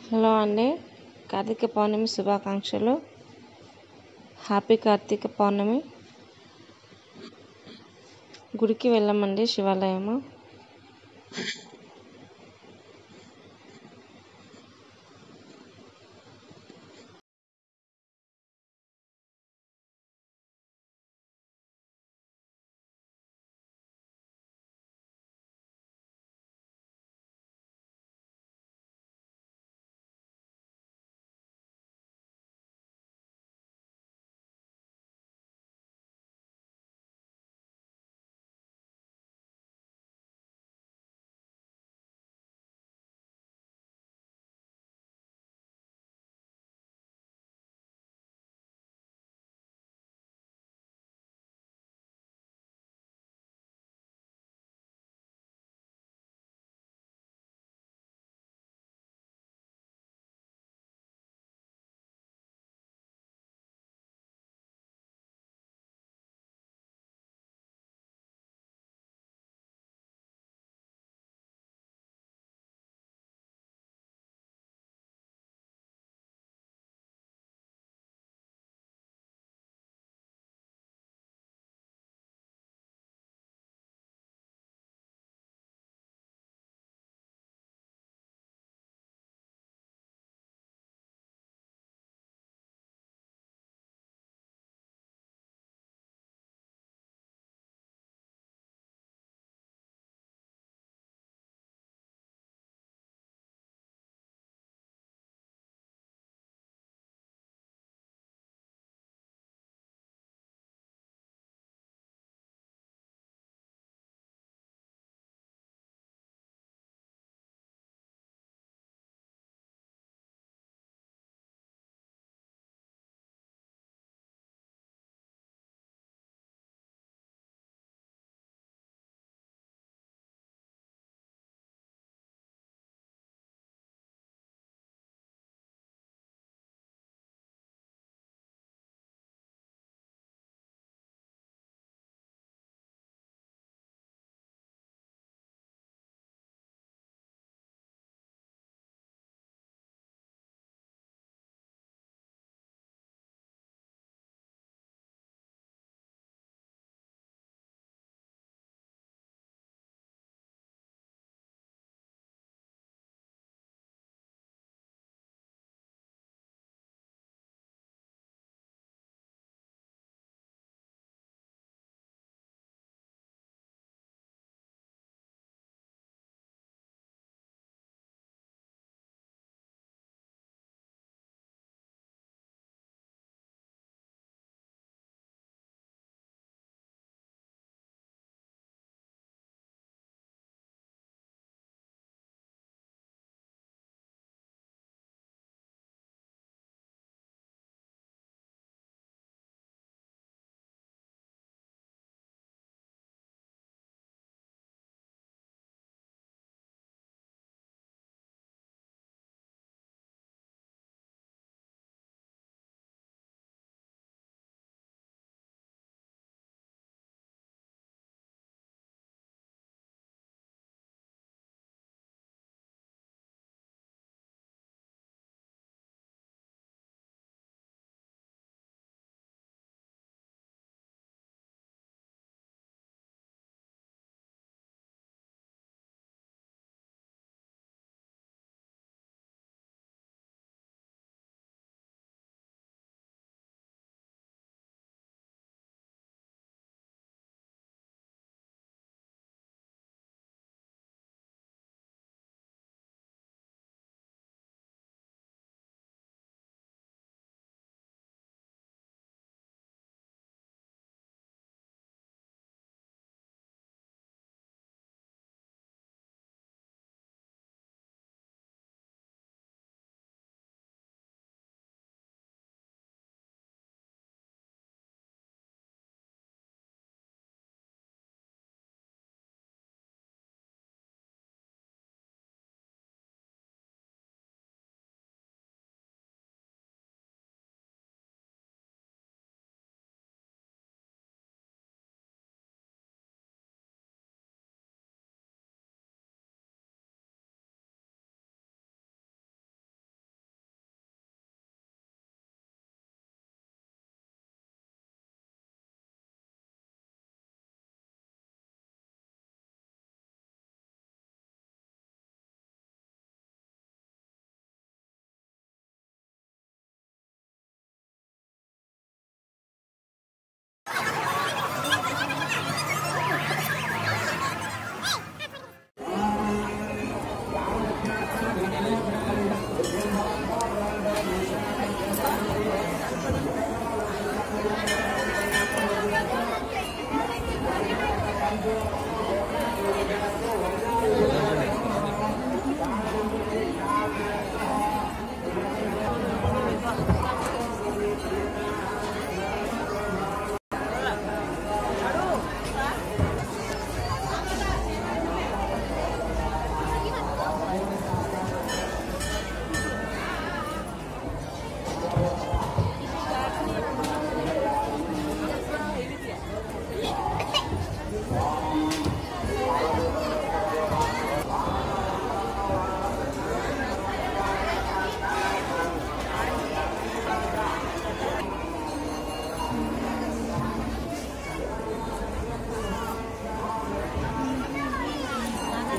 Hello అండి కార్తీక పౌర్ణమి శుభాకాంక్షలు happy Karthika పౌర్ణమి గుడికి వెళ్ళామండి శివాలయము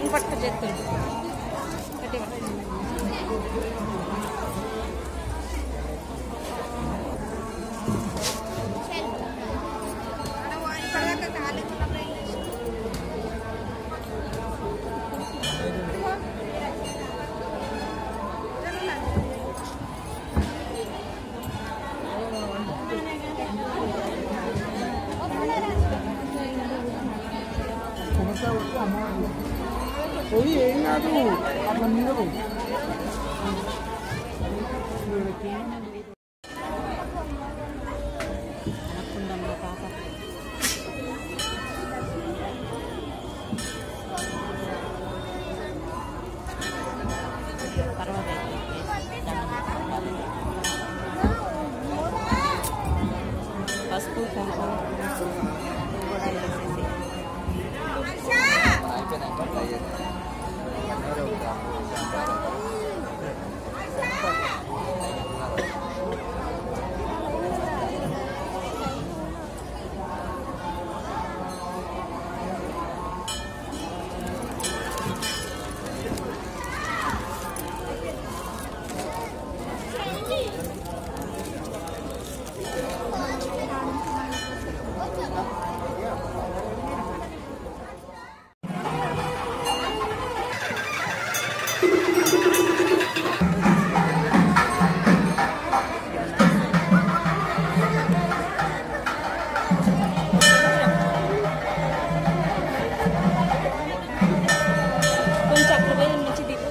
పట్టు చేతులు గట్టిగా. పోయి ఏం కాదు అట్లా మీద పోయి పసుపు కుంకుమ కొంచెం అక్కడ పోయి నుంచి దిగు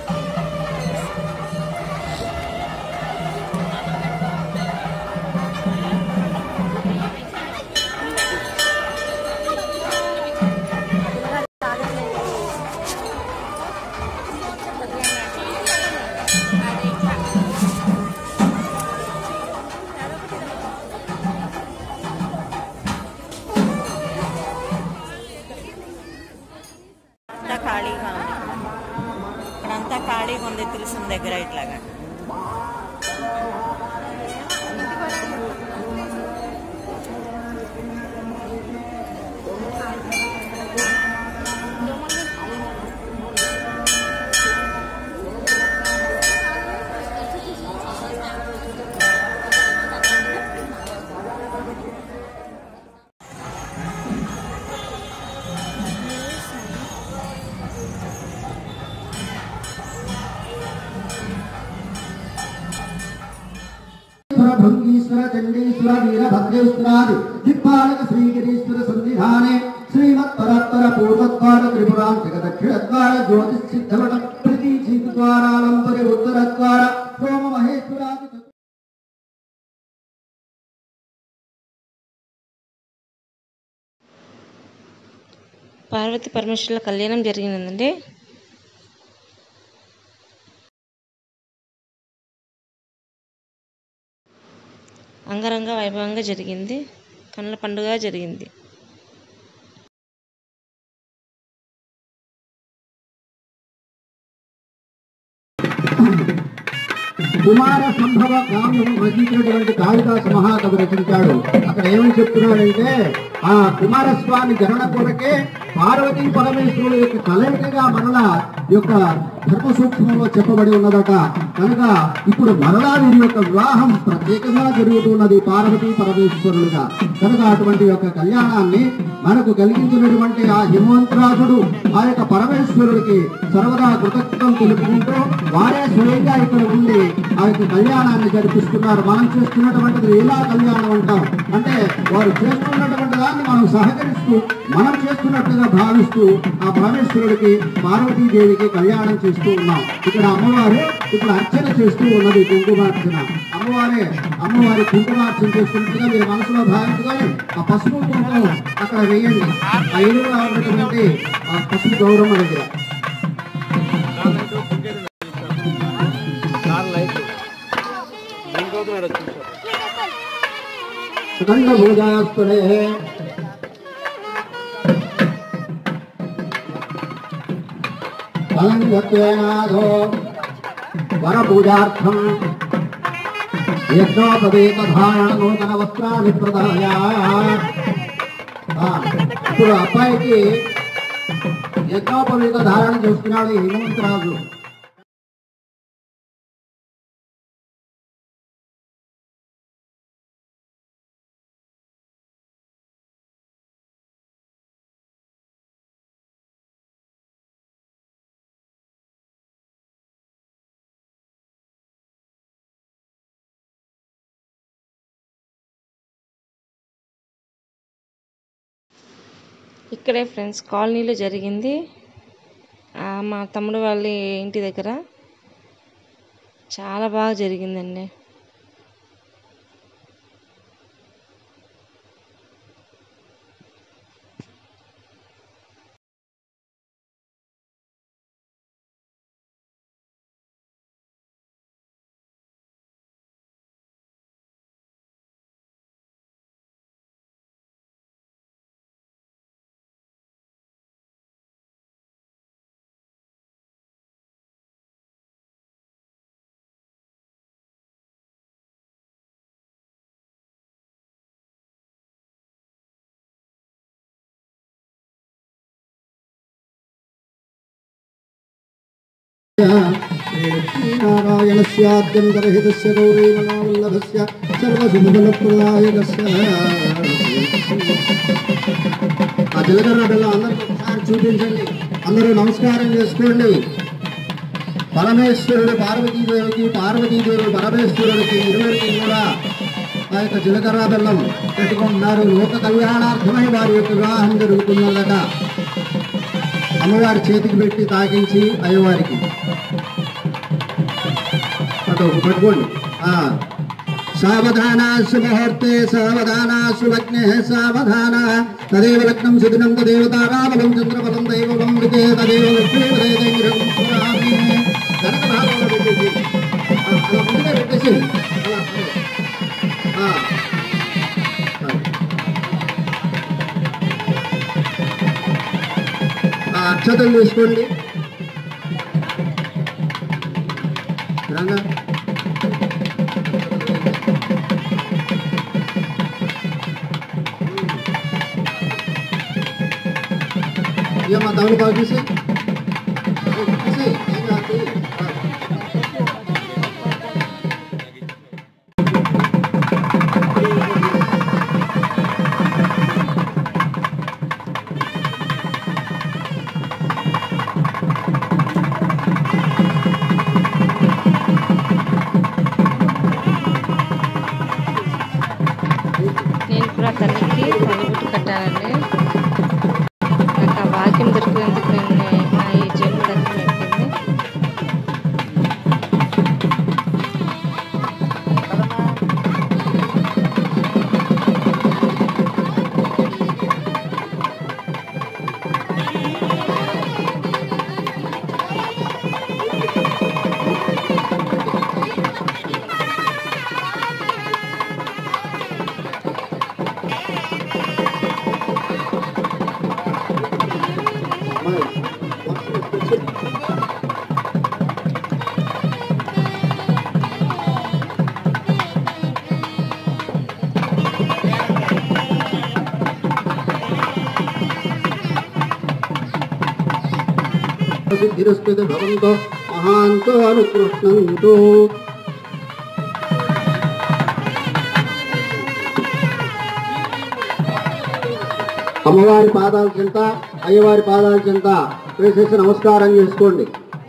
అంతా ఖాళీగా ఉంది ఇక్కడంతా ఖాళీగా ఉంది తులసం దగ్గర ఇట్లాగా ఈశ్వర భృంగీశ్వర చండీశ్వర వీరభద్రేశ్వరాది దిక్పాలక శ్రీగిరీశ్వర సన్నిధానే శ్రీమత్ పరత్తర పూర్వద్వార త్రిపురాంతక దక్షిణ ద్వార జ్యోతిష్ సిద్ధవట ప్రతి చీకు ద్వారాలంబరి ఉత్తర ద్వార సోమ మహేశ్వరాది చతు- పార్వతి పరమేశ్వరుల కళ్యాణం జరిగినదండి అంగరంగ వైభవంగా జరిగింది కనుల పండుగ జరిగింది కుమార సంభవ కావ్యం రచించినటువంటి కాళిదాస మహాకవి రచించాడు అక్కడ ఏమని చెప్తున్నాడంటే ఆ కుమారస్వామి జనన కొరకే పార్వతీ పరమేశ్వరుడు యొక్క కలయికగా మరలా ఈ యొక్క ధర్మ సూక్ష్మంలో చెప్పబడి ఉన్నదట కనుక ఇప్పుడు మరలా వీరి యొక్క వివాహం ప్రత్యేకంగా జరుగుతున్నది పార్వతీ పరమేశ్వరులుగా కనుక అటువంటి యొక్క కళ్యాణాన్ని మనకు కలిగించినటువంటి ఆ హిమవంతరాజుడు ఆ యొక్క పరమేశ్వరుడికి సర్వదా కృతజ్ఞతలు తెలుపుకుంటూ వారే స్వయంగా ఇక్కడ ఉండి ఆ యొక్క కళ్యాణాన్ని జరిపిస్తున్నారు మనం చేస్తున్నటువంటిది ఎలా కళ్యాణం అంటాం అంటే వారు చేస్తున్నటువంటి దాన్ని మనం సహకరిస్తూ మనం చేస్తున్నట్టుగా భావిస్తూ ఆ పరమేశ్వరుడికి పార్వతీదేవికి కళ్యాణం చేస్తూ ఉన్నాం ఇక్కడ అమ్మవారు ఇప్పుడు అర్చన చేస్తూ ఉన్నది కుంకుమార్చన అమ్మవారే అమ్మవారి కుంకుమార్చన చేస్తున్నట్టుగా మీరు మనసులో భావించుకొని ఆ పసుపు కుంకుమ అక్కడ వేయండి ఆ ఎదురుగా ఉన్నటువంటి ఆ పసుపు గౌరమ్మ దగ్గర సుగంధ భూజాస్తులే ఫలంగత్వేనాథో వరపూజార్థం యజ్ఞోపవేతధారణ నూతన వస్త్రాన్ని ప్రదాయ ఆ, ఇప్పుడు అబ్బాయికి యజ్ఞోపవీత ధారణ చేస్తున్నాడు ఈ హేమంతరాజు ఇక్కడే ఫ్రెండ్స్ కాలనీలో జరిగింది ఆ, మా తమ్ముడు వాళ్ళ ఇంటి దగ్గర చాలా బాగా జరిగిందండి నారాయణస్యాద్యంతరహితస్య గౌరీమనోవల్లభస్య సర్వశుభఫలప్రదాయకస్య ఆ జలకర్ర బెల్లం అందరికీ ఒకసారి చూపించండి అందరూ నమస్కారం చేసుకోండి పరమేశ్వరుడు పార్వతీదేవికి పార్వతీదేవి పరమేశ్వరుడికి ఇరువురికి కూడా ఆ యొక్క జీలకర్ర బెల్లం పెట్టుకుంటున్నారు లోక కళ్యాణార్థమై వారి యొక్క వివాహం జరుగుతున్నదట అమ్మవారి చేతికి పెట్టి తాకించి అయ్యవారికి అటు పట్టుకోండి ఆ. సావధానాసు ముహూర్తే సావధానాసు లగ్నే సావధాన తదేవ లగ్నం సుదినం తదేవ తారాబలం చంద్రబలం దైవబలం విదే తదేవ లక్ష్మీదేవం స్వామి కనక భాగంలో పెట్టేసి ఆ, అలా ముందుగా పెట్టేసి అలా, అలా. ఆ. ఆ అక్షతలు తీసుకోండి రంగా ఏమ్మా తమిళ బాగా తీసి తీసి ఏం కాదు నేను కూడా తల్లికి పనిబుట్టు కట్టానండి నాకు ఆ భాగ్యం దొరికినందుకు నేను నా ఈ జన్మ దర్శనం అయిపోయింది సిద్ధిరస్కృత భవంతో మహాంతో అనుకృష్ణంతో అమ్మవారి పాదాల చింత అయ్యవారి పాదాల చింత వేసేసి నమస్కారం చేసుకోండి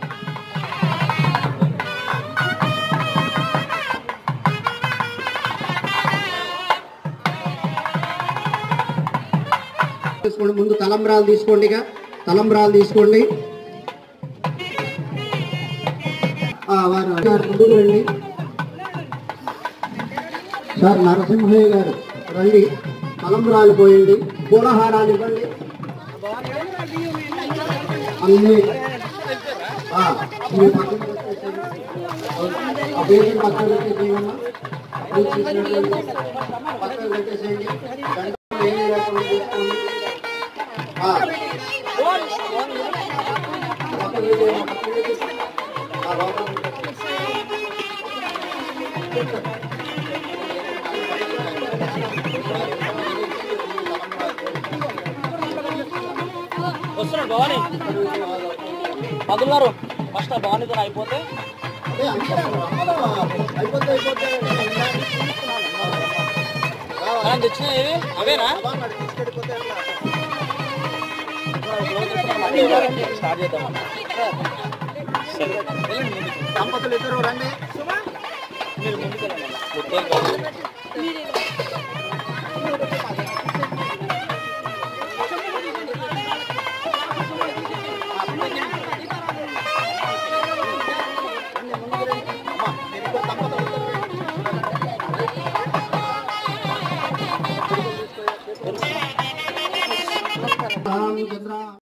తీసుకోండి ముందు తలంబ్రాలు తీసుకోండి ఇక తలంబ్రాలు తీసుకోండి ఆ, వారు గారు ముందుకు రండి సార్ నరసింహయ్య గారు రండి తలంబ్రాలు పోయండి పూలహారాలు ఇవ్వండి అన్ని ఆ, మీ పక్కన పెట్టేసేయండి. ఆ బేసిన్ పక్కన పెట్టేసేయమ్మా. మీరు తీసినటువంటి పక్కన పెట్టేసేయండి దాంట్లో ఏమీ లేకుండా చూసుకోండి. ఆ. పక్కన పెట్టేయండి, పక్కన పెట్టేసేయండి. ఆ, లోపల పెట్టేసేయండి. వస్తున్నాడు భవాని పదులు గారు ఫస్ట్ ఆ భవానీతో అయిపోతే అదే అంతే అమ్మలో అయిపోతే అయిపోతే మనం తెచ్చినవి ఏవి? అవేనా తీసుకెళ్ళిపోతే స్టార్ట్ చేద్దాం సరే వెళ్ళండి ముందుకు. దంపతులు ఇద్దరు రండి మీరు ముందుకు వెళ్ళండి. రామచంద్ర